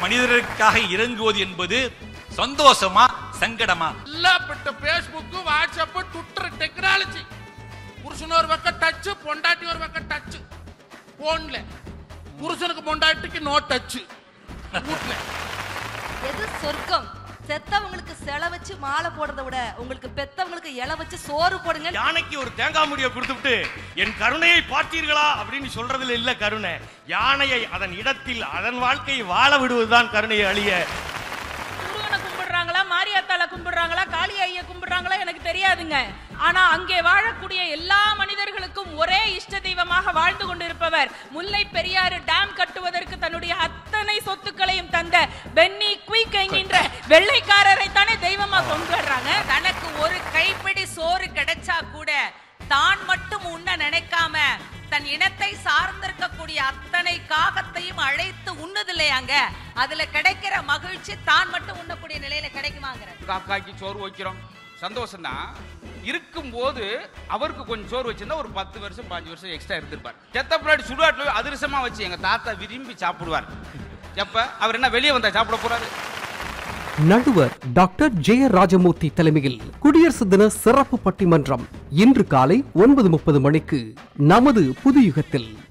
மனிதருக்காக இறங்குவது என்பது சந்தோஷமா சங்கடமா எல்லாப்பட்ட பேஸ்புக் வாட்ஸ்அப் ட்விட்டர் டெக்னாலஜி புருஷன் ஒரு பக்கம் டச் பொண்டாட்டி ஒரு பக்கம் டச் போன்ல புருஷனுக்கு பொண்டாட்டிக்கு நோ டச் வீட்ல எது சொர்க்கம் செத்தவங்களுக்கு செல வச்சு மாலை போடுறதை விட உங்களுக்கு பெத்தவங்களுக்கு இலை வச்சு சோறு போடுங்க யானைக்கு ஒரு தேங்காய் முடியை கொடுத்துட்டு என் கருணையை பார்த்தீர்களா அப்படின்னு சொல்றதுல இல்ல கருணை யானையை அதன் இடத்தில் அதன் வாழ்க்கையை வாழ விடுவதுதான் கருணையை அழிய முருகனை கும்பிடுறாங்களா மாரியாத்தால கும்பிடுறாங்களா காளி ஐயா கும்பிடுறாங்களா எனக்கு தெரியாதுங்க ஆனா அங்கே வாழக்கூடிய எல்லா மனிதர்களுக்கும் ஒரே இஷ்ட தெய்வமாக வாழ்ந்து கொண்டிருப்பவர் முல்லை பெரியாறு டேம் கட்டுவதற்கு தன்னுடைய அத்தனை சொத்துக்களையும் தந்த பென்னி குயிக் என்கின்ற வெள்ளைக்காரரை தானே தெய்வமா கொண்டாடுறாங்க தனக்கு ஒரு கைப்பிடி சோறு கிடைச்சா கூட தான் மட்டும் உண்ண நினைக்காம தன் இனத்தை சார்ந்திருக்கக்கூடிய அத்தனை காகத்தையும் அழைத்து உண்ணுதில்லையாங்க அதுல கிடைக்கிற மகிழ்ச்சி தான் மட்டும் உண்ணக்கூடிய நிலையில கிடைக்குமாங்கிற காக்காய்க்கு சோறு வைக்கிறோம் சந்தோஷம் தான் இருக்கும்போது அவருக்கு கொஞ்சம் சோறு வச்சிருந்தா ஒரு பத்து வருஷம் பாஞ்சு வருஷம் எக்ஸ்ட்ரா இருந்திருப்பார் செத்த பின்னாடி சுடுகாட்டுல அதிரசமா வச்சு எங்க தாத்தா விரும்பி சாப்பிடுவார் எப்ப அவர் என்ன வெளியே வந்தா சாப்பிட போறாரு நடுவர் டாக்டர் ஜெய ராஜமூர்த்தி தலைமையில் குடியரசு தின சிறப்பு பட்டிமன்றம் இன்று காலை ஒன்பது முப்பது மணிக்கு நமது புது யுகத்தில்